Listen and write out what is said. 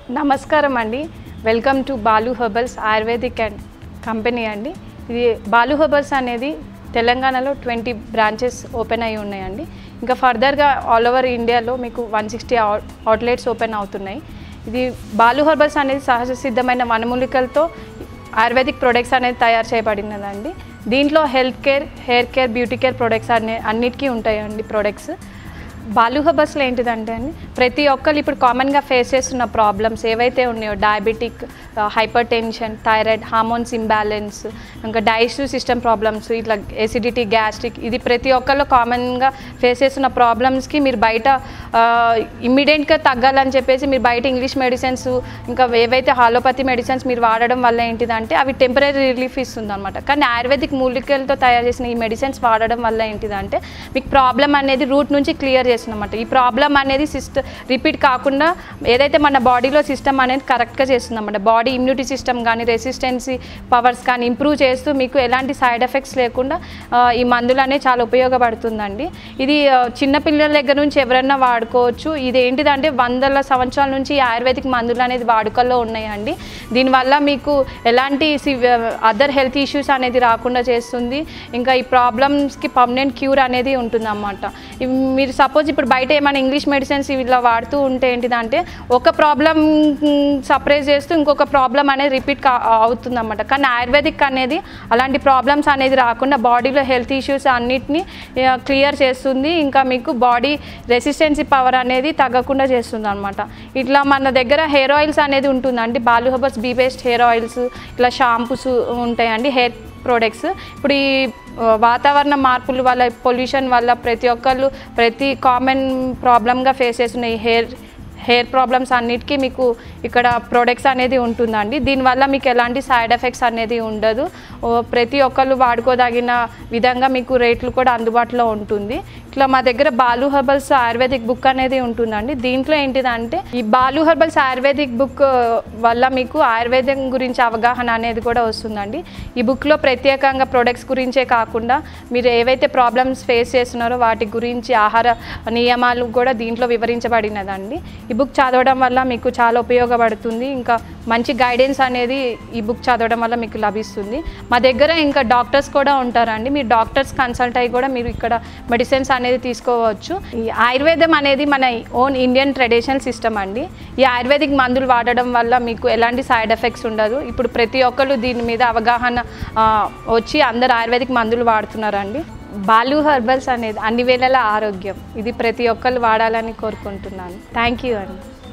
నమస్కారం అండి welcome to Balu herbals ayurvedic and company అండి ఇది బాలు హెర్బల్స్ అనేది తెలంగాణలో ట్వంటీ బ్రాంచెస్ ఓపెన్ అయి ఉన్నాయండి ఇంకా ఫర్దర్గా ఆల్ ఓవర్ ఇండియాలో మీకు వన్ సిక్స్టీ అవుట్లెట్స్ ఓపెన్ అవుతున్నాయి ఇది బాలు హెర్బల్స్ అనేది సహజ సిద్ధమైన వనమూలికలతో ఆయుర్వేదిక్ ప్రొడక్ట్స్ అనేది తయారు చేయబడినదండి దీంట్లో health care hair care beauty care products అనే అన్నిటికీ ఉంటాయండి ప్రొడక్ట్స్ బాలు హబర్స్లో ఏంటిదంటే అండి ప్రతి ఒక్కరు ఇప్పుడు కామన్గా ఫేస్ చేస్తున్న ప్రాబ్లమ్స్ ఏవైతే ఉన్నాయో diabetic hypertension thyroid hormones imbalance ఇంకా డైజెస్టివ్ సిస్టమ్ ప్రాబ్లమ్స్ ఇట్లా ఎసిడిటీ గ్యాస్ట్రిక్ ఇది ప్రతి ఒక్కళ్ళు కామన్గా ఫేస్ చేస్తున్న ప్రాబ్లమ్స్కి మీరు బయట ఇమ్మీడియట్గా తగ్గాలని చెప్పేసి మీరు బయట ఇంగ్లీష్ మెడిసిన్స్ ఇంకా ఏవైతే హాలోపతి మెడిసిన్స్ మీరు వాడడం వల్ల ఏంటిదంటే అవి టెంపరీ రిలీఫ్ ఇస్తుంది అనమాట కానీ ఆయుర్వేదిక్ మూలికలతో తయారు చేసిన ఈ మెడిసిన్స్ వాడడం వల్ల ఏంటిదంటే మీకు ప్రాబ్లం అనేది రూట్ నుంచి క్లియర్ చేస్తుంది అనమాట ఈ ప్రాబ్లం అనేది సిస్ట రిపీట్ కాకుండా ఏదైతే మన బాడీలో సిస్టమ్ అనేది కరెక్ట్గా చేస్తుంది అనమాట బాడీ ఇమ్యూనిటీ సిస్టమ్ కానీ రెసిస్టెన్సీ పవర్స్ కానీ ఇంప్రూవ్ చేస్తూ మీకు ఎలాంటి సైడ్ ఎఫెక్ట్స్ లేకుండా ఆ, ఈ మందులు అనేవి చాలా ఉపయోగపడుతుందండి ఇది ఆ, చిన్న పిల్లల దగ్గర నుంచి ఎవరైనా వాడుకోవచ్చు ఇది ఏంటిదంటే వందల సంవత్సరాల నుంచి ఈ ఆయుర్వేదిక్ మందులు అనేది వాడుకలో ఉన్నాయండి దీనివల్ల మీకు ఎలాంటి అదర్ హెల్త్ ఇష్యూస్ అనేది రాకుండా చేస్తుంది ఇంకా ఈ ప్రాబ్లమ్స్కి పర్మనెంట్ క్యూర్ అనేది ఉంటుందన్నమాట ఇవి మీరు సపోజ్ ఇప్పుడు బయట ఏమైనా ఇంగ్లీష్ మెడిసిన్స్ ఇలా వాడుతూ ఉంటే ఏంటిదంటే ఒక ప్రాబ్లం సప్రైజ్ చేస్తూ ఇంకొక ప్రాబ్లం అనేది రిపీట్ కా అవుతుందన్నమాట కానీ ఆయుర్వేదిక్ అనేది అలాంటి ప్రాబ్లమ్స్ అనేది రాకుండా బాడీలో హెల్త్ ఇష్యూస్ అన్నిటిని క్లియర్ చేస్తుంది ఇంకా మీకు బాడీ రెసిస్టెన్సీ పవర్ అనేది తగ్గకుండా చేస్తుంది అనమాట ఇట్లా మన దగ్గర హెయిర్ ఆయిల్స్ అనేది ఉంటుందండి Balu herbals bee based hair oils ఇట్లా షాంపూస్ ఉంటాయండి హెయిర్ ప్రోడక్ట్స్ ఇప్పుడు ఈ ఆ, వాతావరణ మార్పుల వల్ల పొల్యూషన్ వల్ల ప్రతి ఒక్కళ్ళు ప్రతి కామన్ ప్రాబ్లమ్గా ఫేస్ చేస్తున్న ఈ హెయిర్ హెయిర్ ప్రాబ్లమ్స్ అన్నిటికీ మీకు ఇక్కడ ప్రొడక్ట్స్ అనేది ఉంటుందండి దీనివల్ల మీకు ఎలాంటి సైడ్ ఎఫెక్ట్స్ అనేది ఉండదు ఓ, ప్రతి ఒక్కళ్ళు వాడుకోదగిన విధంగా మీకు రేట్లు కూడా అందుబాటులో ఉంటుంది ఇట్లా మా దగ్గర బాలు హెర్బల్స్ ఆయుర్వేదిక్ బుక్ అనేది ఉంటుందండి దీంట్లో ఏంటిదంటే ఈ బాలు హెర్బల్స్ ఆయుర్వేదిక్ బుక్ వల్ల మీకు ఆయుర్వేదం గురించి అవగాహన అనేది కూడా వస్తుందండి ఈ బుక్లో ప్రత్యేకంగా ప్రొడక్ట్స్ గురించే కాకుండా మీరు ఏవైతే ప్రాబ్లమ్స్ ఫేస్ చేస్తున్నారో వాటి గురించి ఆహార నియమాలు కూడా దీంట్లో వివరించబడినదండి ఈ బుక్ చదవడం వల్ల మీకు చాలా ఉపయోగపడుతుంది ఇంకా మంచి గైడెన్స్ అనేది ఈ బుక్ చదవడం వల్ల మీకు లభిస్తుంది మా దగ్గర ఇంకా డాక్టర్స్ కూడా ఉంటారండి మీరు డాక్టర్స్ కన్సల్ట్ అయ్యి కూడా మీరు ఇక్కడ మెడిసిన్స్ అనేది తీసుకోవచ్చు ఈ ఆయుర్వేదం అనేది మన ఓన్ ఇండియన్ ట్రెడిషనల్ సిస్టమ్ అండి ఈ ఆయుర్వేదిక్ మందులు వాడడం వల్ల మీకు ఎలాంటి సైడ్ ఎఫెక్ట్స్ ఉండదు ఇప్పుడు ప్రతి ఒక్కరు దీని మీద అవగాహన ఆ, వచ్చి అందరు ఆయుర్వేదిక్ మందులు వాడుతున్నారండి బాలు హెర్బల్స్ అనేది అన్ని వేళల ఆరోగ్యం ఇది ప్రతి ఒక్కరు వాడాలని కోరుకుంటున్నాను థ్యాంక్ యూ అండి